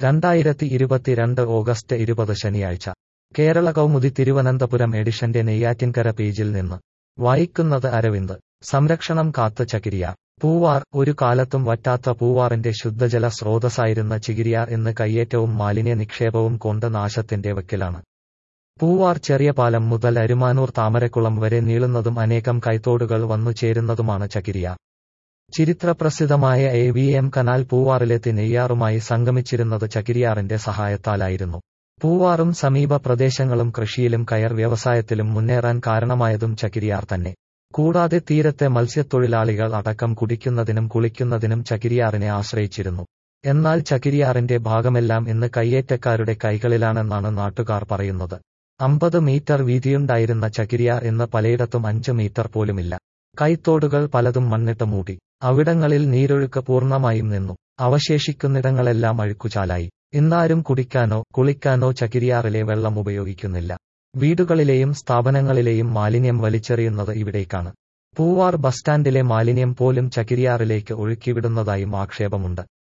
രണ്ടായിരത്തി ഇരുപത്തിരണ്ട് ഓഗസ്റ്റ് ഇരുപത് ശനിയാഴ്ച കേരള കൗമുദി തിരുവനന്തപുരം എഡിഷന്റെ നെയ്യാറ്റിൻകര പേജിൽ നിന്ന് വായിക്കുന്നത് അരവിന്ദ് സംരക്ഷണം കാത്ത് ചകിരിയാർ പൂവാർ ഒരു കാലത്തും വറ്റാത്ത പൂവാറിന്റെ ശുദ്ധജല സ്രോതസ്സായിരുന്ന ചികിരിയാർ ഇന്ന് കയ്യേറ്റവും മാലിന്യ നിക്ഷേപവും കൊണ്ട് നാശത്തിന്റെ വക്കിലാണ് പൂവാർ ചെറിയ പാലം മുതൽ അരുമാനൂർ താമരക്കുളം വരെ നീളുന്നതും അനേകം കൈത്തോടുകൾ വന്നു ചേരുന്നതുമാണ് ചകിരിയാർ ചരിത്രപ്രസിദ്ധമായ എ വി എം കനാൽ പൂവാറിലെത്തി നെയ്യാറുമായി സംഗമിച്ചിരുന്നത് ചകിരിയാറിന്റെ സഹായത്താലായിരുന്നു പൂവാറും സമീപ പ്രദേശങ്ങളും കൃഷിയിലും കയർ വ്യവസായത്തിലും മുന്നേറാൻ കാരണമായതും ചകിരിയാർ തന്നെ കൂടാതെ തീരത്തെ മത്സ്യത്തൊഴിലാളികൾ അടക്കം കുടിക്കുന്നതിനും കുളിക്കുന്നതിനും ചകിരിയാറിനെ ആശ്രയിച്ചിരുന്നു എന്നാൽ ചകിരിയാറിന്റെ ഭാഗമെല്ലാം ഇന്ന് കയ്യേറ്റക്കാരുടെ കൈകളിലാണെന്നാണ് നാട്ടുകാർ പറയുന്നത് അമ്പത് മീറ്റർ വീതിയുണ്ടായിരുന്ന ചകിരിയാർ ഇന്ന് പലയിടത്തും അഞ്ച് മീറ്റർ പോലുമില്ല കൈത്തോടുകൾ പലതും മണ്ണിട്ട് മൂടി അവിടങ്ങളിൽ നീരൊഴുക്ക് പൂർണ്ണമായും നിന്നു അവശേഷിക്കുന്നിടങ്ങളെല്ലാം അഴുക്കുചാലായി ഇന്നാരും കുടിക്കാനോ കുളിക്കാനോ ചകിരിയാറിലെ വെള്ളം ഉപയോഗിക്കുന്നില്ല വീടുകളിലെയും സ്ഥാപനങ്ങളിലെയും മാലിന്യം വലിച്ചെറിയുന്നത് ഇവിടേക്കാണ് പൂവാർ ബസ് സ്റ്റാൻഡിലെ മാലിന്യം പോലും ചകിരിയാറിലേക്ക് ഒഴുക്കിവിടുന്നതായും ആക്ഷേപമുണ്ട്